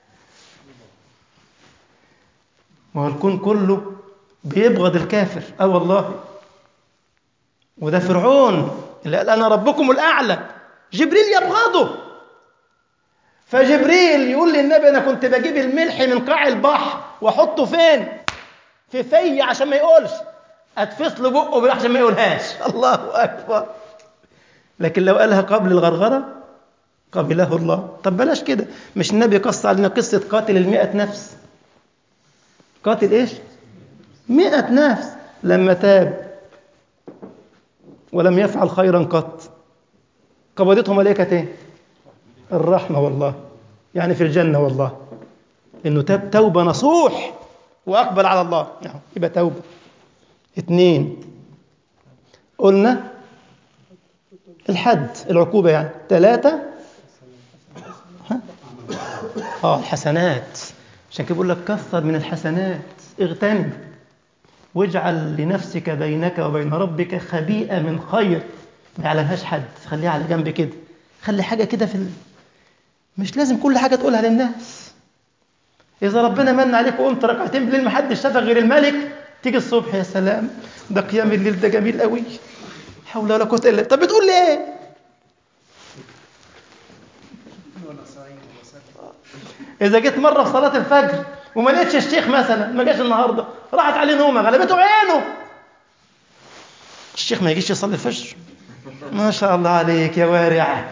والكون كله بيبغض الكافر اه والله وده فرعون اللي قال انا ربكم الاعلى جبريل يبغضه فجبريل يقول للنبي انا كنت بجيب الملح من قاع البحر واحطه فين في في عشان ما يقولش اتفص له بقه عشان ما يقولهاش الله اكبر لكن لو قالها قبل الغرغره قبله الله طب بلاش كده مش النبي قص علينا قصه قاتل المئة نفس قاتل ايش مئة نفس لما تاب ولم يفعل خيرا قط قبضته ملائكة ايه الرحمة والله يعني في الجنة والله انه تاب توبة نصوح واقبل على الله يعني يبقى توبة اثنين قلنا الحد العقوبة يعني ثلاثة ها؟ اه الحسنات عشان كده بيقول لك كثر من الحسنات اغتنم واجعل لنفسك بينك وبين ربك خبيئة من خير ما يعلمهاش حد خليها على جنب كده خلي حاجة كده في ال... مش لازم كل حاجة تقولها للناس إذا ربنا من عليك وقمت ركعتين بالليل محدش شافك غير الملك تيجي الصبح يا سلام ده قيام الليل ده جميل قوي حول ولا قوة إلا طب بتقول لي إيه؟ إذا جيت مرة في صلاة الفجر وما لقيتش الشيخ مثلا ما جاش النهارده راحت عليه نومه غلبته عينه الشيخ ما يجيش يصلي الفجر ما شاء الله عليك يا وارع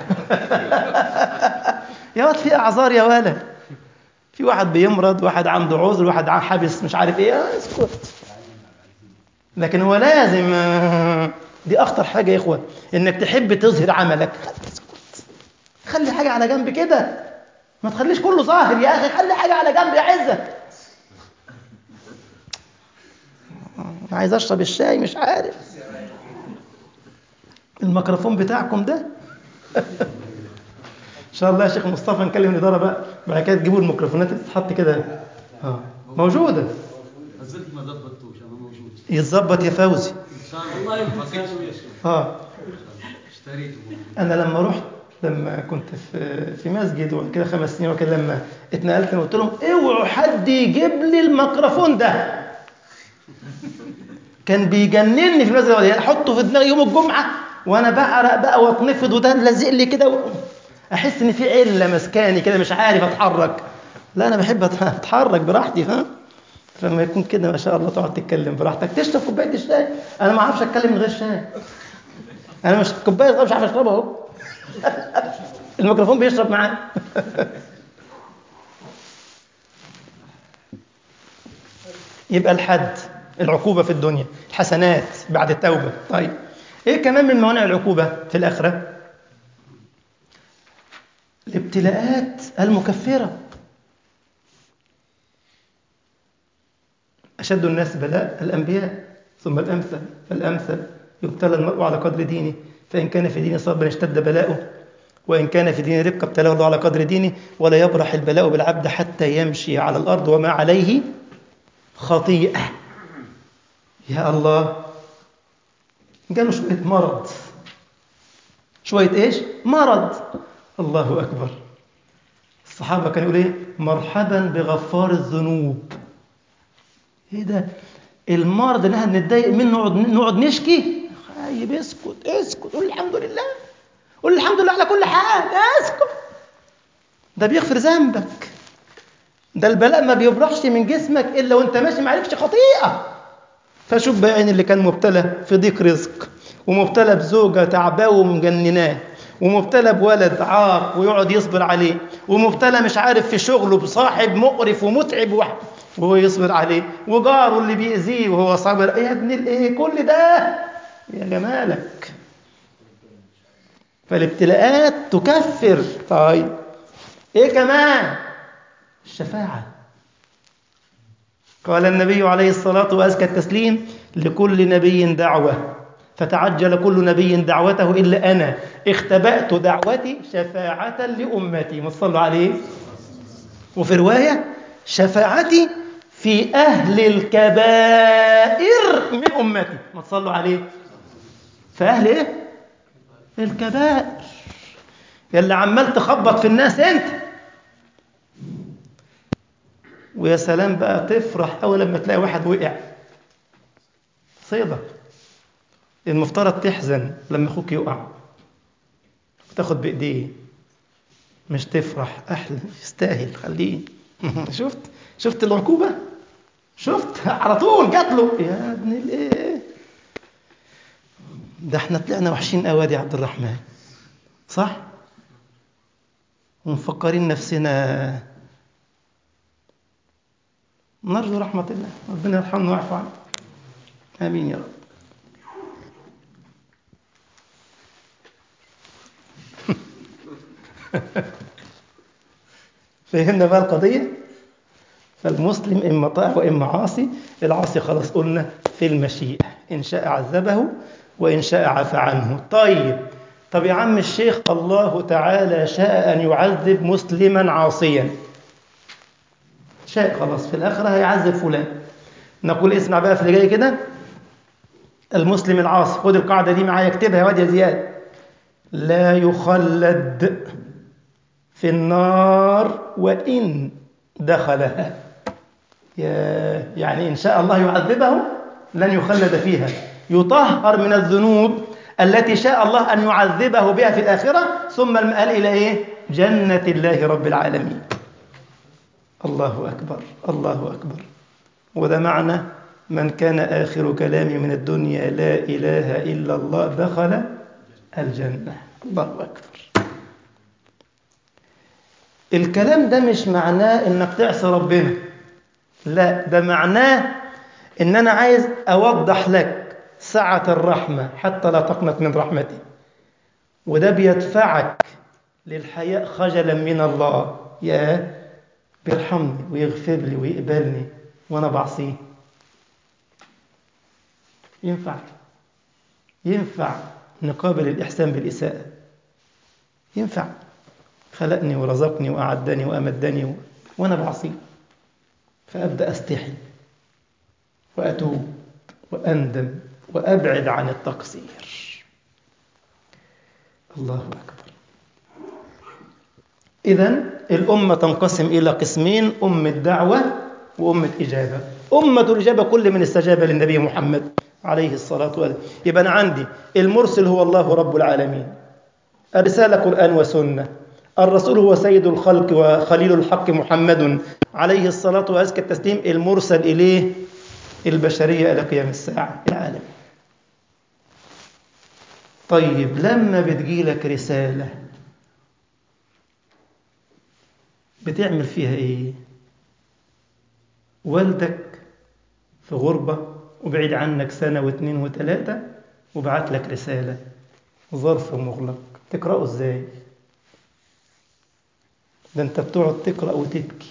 يا واد في اعذار يا ولد في واحد بيمرض واحد عنده عذر واحد حابس مش عارف ايه اسكت لكن هو لازم دي اخطر حاجه يا اخوه انك تحب تظهر عملك اسكت خلي حاجه على جنب كده ما تخليش كله ظاهر يا اخي خلي حاجه على جنب يا عزت انا عايز اشرب الشاي مش عارف الميكروفون بتاعكم ده ان شاء الله يا شيخ مصطفى نكلم الاداره بقى بعد كده تجيبوا الميكروفونات اللي تتحط كده اه موجوده الزلت ما ظبطتوش انا موجود يتظبط يا فوزي ان شاء الله والله اه اشتريته انا لما رحت لما كنت في في مسجد وكده خمس سنين وكده لما اتنقلت قلت لهم اوعوا حد يجيب لي الميكروفون ده كان بيجنني في المسجد يعني احطه في دماغي يوم الجمعه وانا بعرق بقى واتنفض وده لازق لي كده و... احس ان في عله مسكاني كده مش عارف اتحرك لا انا بحب اتحرك براحتي فاهم فلما يكون كده ما شاء الله تقعد تتكلم براحتك تشرب كوبايه الشاي انا ما اعرفش اتكلم من غير شاي انا مش كوبايه مش عارف اشربها اهو الميكروفون بيشرب معاه يبقى الحد العقوبة في الدنيا الحسنات بعد التوبة طيب ايه كمان من موانع العقوبة في الآخرة الابتلاءات المكفرة أشد الناس بلاء الأنبياء ثم الأمثل فالأمثل يبتلى المرء على قدر دينه فإن كان في دين صبر اشتد بلاؤه وإن كان في دين رقة ابتلاه الله على قدر دينه ولا يبرح البلاء بالعبد حتى يمشي على الأرض وما عليه خطيئة يا الله جاله شوية مرض شوية إيش؟ مرض الله أكبر الصحابة كانوا يقولوا إيه؟ مرحبا بغفار الذنوب إيه ده؟ المرض اللي احنا بنتضايق منه نقعد نقعد نشكي خايب اسكت اسكت قول الحمد لله قول الحمد لله على كل حال اسكت ده بيغفر ذنبك ده البلاء ما بيبرحش من جسمك الا وانت ماشي ما عليكش خطيئه فشوف بقى عين اللي كان مبتلى في ضيق رزق ومبتلى بزوجه تعباه ومجنناه ومبتلى بولد عاق ويقعد يصبر عليه ومبتلى مش عارف في شغله بصاحب مقرف ومتعب وح- وهو يصبر عليه وجاره اللي بيأذيه وهو صابر ايه يا ابن الايه كل ده يا جمالك فالابتلاءات تكفر طيب ايه كمان الشفاعة قال النبي عليه الصلاة وأزكى التسليم لكل نبي دعوة فتعجل كل نبي دعوته إلا أنا اختبأت دعوتي شفاعة لأمتي ما تصلوا عليه وفي رواية شفاعتي في أهل الكبائر من أمتي ما تصلوا عليه في أهل إيه؟ الكبائر يلي عمال تخبط في الناس أنت ويا سلام بقى تفرح أول لما تلاقي واحد وقع صيدة المفترض تحزن لما أخوك يقع وتاخد بإيديه مش تفرح أحلى يستاهل خليه شفت شفت العقوبة شفت على طول جات له يا ابن الايه ده احنا طلعنا وحشين قوي يا عبد الرحمن صح ومفكرين نفسنا نرجو رحمة الله ربنا يرحمنا ويعفو عنا آمين يا رب فهمنا بقى القضية فالمسلم إما طاع وإما عاصي العاصي خلاص قلنا في المشيئة إن شاء عذبه وإن شاء عفى عنه طيب طب يا عم الشيخ الله تعالى شاء أن يعذب مسلما عاصيا شاء خلاص في الآخرة هيعذب فلان نقول اسمع بقى في اللي جاي كده المسلم العاصي خد القاعدة دي معايا اكتبها يا واد يا زياد لا يخلد في النار وإن دخلها يا يعني إن شاء الله يعذبه لن يخلد فيها يطهر من الذنوب التي شاء الله أن يعذبه بها في الآخرة ثم المآل إلى إيه؟ جنة الله رب العالمين الله أكبر الله أكبر وده معنى من كان آخر كلامي من الدنيا لا إله إلا الله دخل الجنة الله أكبر الكلام ده مش معناه انك تعصي ربنا لا ده معناه ان انا عايز اوضح لك سعة الرحمة حتى لا تقنط من رحمتي وده بيدفعك للحياء خجلا من الله يا بيرحمني ويغفر لي ويقبلني وانا بعصيه ينفع ينفع نقابل الإحسان بالإساءة ينفع خلقني ورزقني وأعدني وأمدني و... وأنا بعصيه فأبدأ أستحي وأتوب وأندم وأبعد عن التقصير الله أكبر إذا الأمة تنقسم إلى قسمين أمة دعوة وأمة إجابة أمة الإجابة كل من استجاب للنبي محمد عليه الصلاة والسلام يبقى أنا عندي المرسل هو الله رب العالمين الرسالة قرآن وسنة الرسول هو سيد الخلق وخليل الحق محمد عليه الصلاة وأزكى التسليم المرسل إليه البشرية إلى قيام الساعة العالم طيب لما بتجيلك رسالة بتعمل فيها ايه والدك في غربة وبعيد عنك سنة واثنين وثلاثة وبعت لك رسالة ظرف مغلق تقرأه ازاي ده انت بتقعد تقرأ وتبكي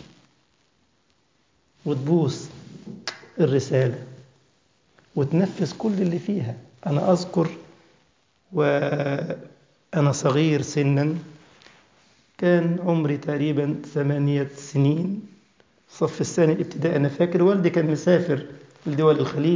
وتبوس الرسالة وتنفذ كل اللي فيها أنا أذكر وأنا صغير سنا كان عمري تقريبا ثمانية سنين صف الثاني الابتدائي أنا فاكر والدي كان مسافر لدول الخليج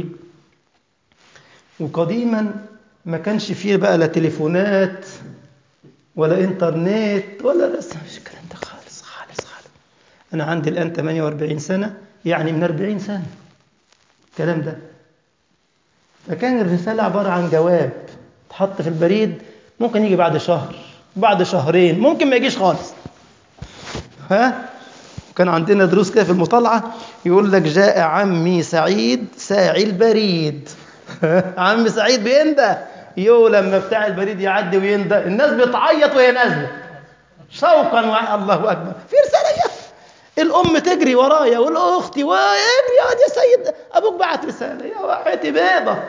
وقديما ما كانش فيه بقى لا تليفونات ولا انترنت ولا بس مش الكلام ده خالص خالص خالص انا عندي الان 48 سنه يعني من 40 سنه الكلام ده فكان الرساله عباره عن جواب تحط في البريد ممكن يجي بعد شهر بعد شهرين ممكن ما يجيش خالص ها كان عندنا دروس كده في المطالعه يقول لك جاء عمي سعيد ساعي البريد عم سعيد بينده يو لما بتاع البريد يعدي وينده الناس بتعيط وهي نازله شوقا و... الله اكبر في رساله يا الام تجري ورايا والاختي واجري يا سيد ابوك بعت رساله يا وحيتي بيضه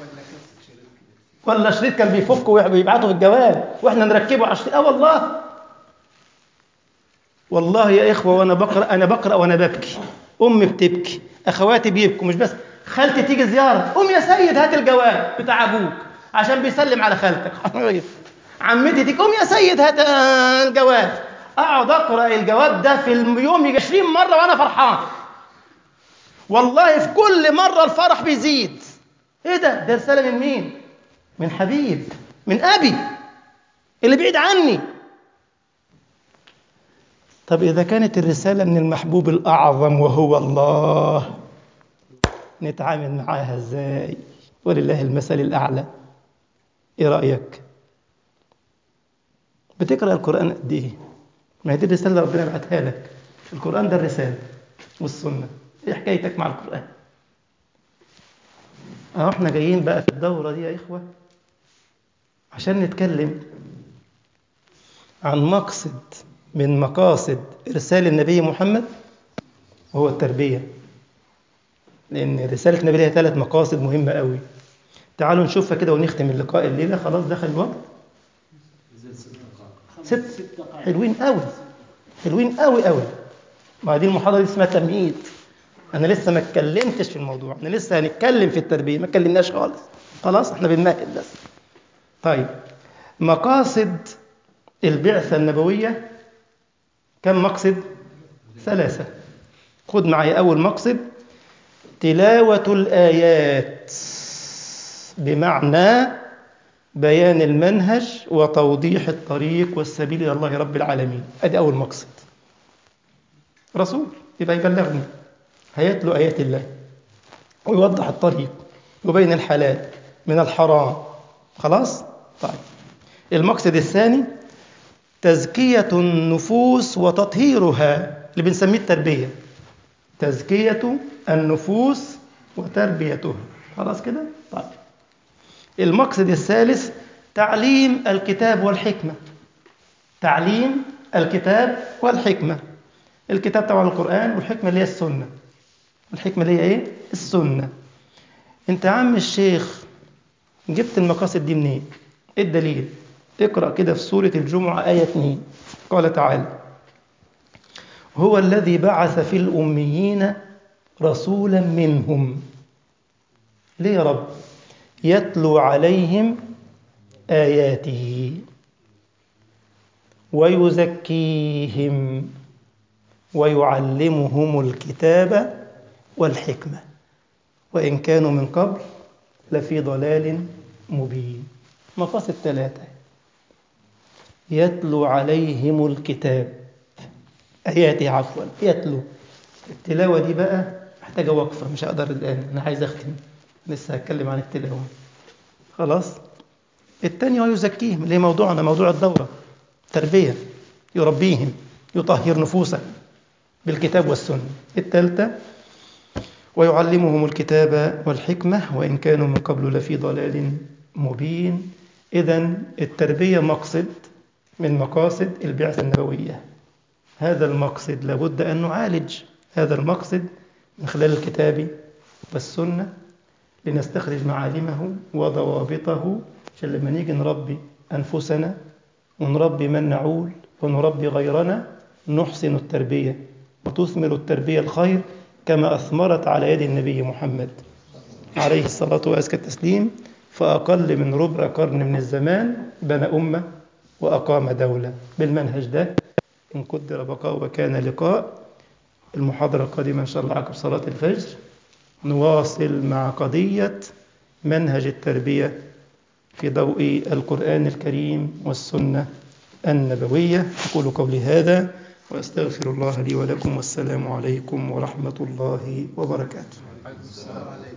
ولا شريط كان بيفك ويبعته في الجوال واحنا نركبه على الشريط اه والله والله يا اخوه وانا بقرا انا بقرا وانا ببكي امي بتبكي اخواتي بيبكوا مش بس خالتي تيجي زياره قوم يا سيد هات الجواب بتاع ابوك عشان بيسلم على خالتك عمتي تيجي قوم يا سيد هات الجواب اقعد اقرا الجواب ده في اليوم يجي 20 مره وانا فرحان والله في كل مره الفرح بيزيد ايه ده ده رساله من مين من حبيب من ابي اللي بعيد عني طب اذا كانت الرساله من المحبوب الاعظم وهو الله نتعامل معاها ازاي ولله المثل الاعلى ايه رايك بتقرا القران قد ايه ما هي دي الرساله اللي ربنا بعتها لك القران ده الرساله والسنه ايه حكايتك مع القران اه احنا جايين بقى في الدوره دي يا اخوه عشان نتكلم عن مقصد من مقاصد ارسال النبي محمد وهو التربيه لان رساله النبي لها ثلاث مقاصد مهمه قوي تعالوا نشوفها كده ونختم اللقاء الليله خلاص دخل الوقت ست حلوين قوي حلوين قوي قوي ما دي المحاضره دي اسمها تمهيد انا لسه ما اتكلمتش في الموضوع احنا لسه هنتكلم في التربيه ما اتكلمناش خالص خلاص احنا بنمهد بس طيب مقاصد البعثه النبويه كم مقصد ثلاثه خد معي اول مقصد تلاوه الايات بمعنى بيان المنهج وتوضيح الطريق والسبيل الى الله رب العالمين ادي اول مقصد رسول يبقى يبلغني هيتلو ايات الله ويوضح الطريق وبين الحلال من الحرام خلاص طيب المقصد الثاني تزكيه النفوس وتطهيرها اللي بنسميه التربيه تزكيه النفوس وتربيتها خلاص كده طيب المقصد الثالث تعليم الكتاب والحكمة تعليم الكتاب والحكمة الكتاب طبعا القرآن والحكمة اللي هي السنة الحكمة اللي هي ايه؟ السنة انت يا عم الشيخ جبت المقاصد دي منين؟ ايه الدليل؟ اقرأ كده في سورة الجمعة آية 2 قال تعالى هو الذي بعث في الأميين رسولا منهم ليه يا رب؟ يتلو عليهم آياته ويزكيهم ويعلمهم الكتاب والحكمة وإن كانوا من قبل لفي ضلال مبين مقاصد ثلاثة يتلو عليهم الكتاب آياته عفوا يتلو التلاوة دي بقى محتاجة وقفة مش هقدر الآن أنا عايز أختم لسه هتكلم عن التلاوة خلاص الثاني هو يزكيهم اللي هي موضوعنا موضوع الدورة تربية يربيهم يطهر نفوسهم بالكتاب والسنة الثالثة ويعلمهم الكتاب والحكمة وإن كانوا من قبل لفي ضلال مبين إذا التربية مقصد من مقاصد البعثة النبوية هذا المقصد لابد أن نعالج هذا المقصد من خلال الكتاب والسنة لنستخرج معالمه وضوابطه عشان لما نيجي نربي أنفسنا ونربي من نعول ونربي غيرنا نحسن التربية وتثمر التربية الخير كما أثمرت على يد النبي محمد عليه الصلاة وأزكى التسليم فأقل من ربع قرن من الزمان بنى أمة وأقام دولة بالمنهج ده إن قدر بقاء وكان لقاء المحاضرة القادمة إن شاء الله عقب صلاة الفجر نواصل مع قضية منهج التربية في ضوء القرآن الكريم والسنة النبوية أقول قولي هذا وأستغفر الله لي ولكم والسلام عليكم ورحمة الله وبركاته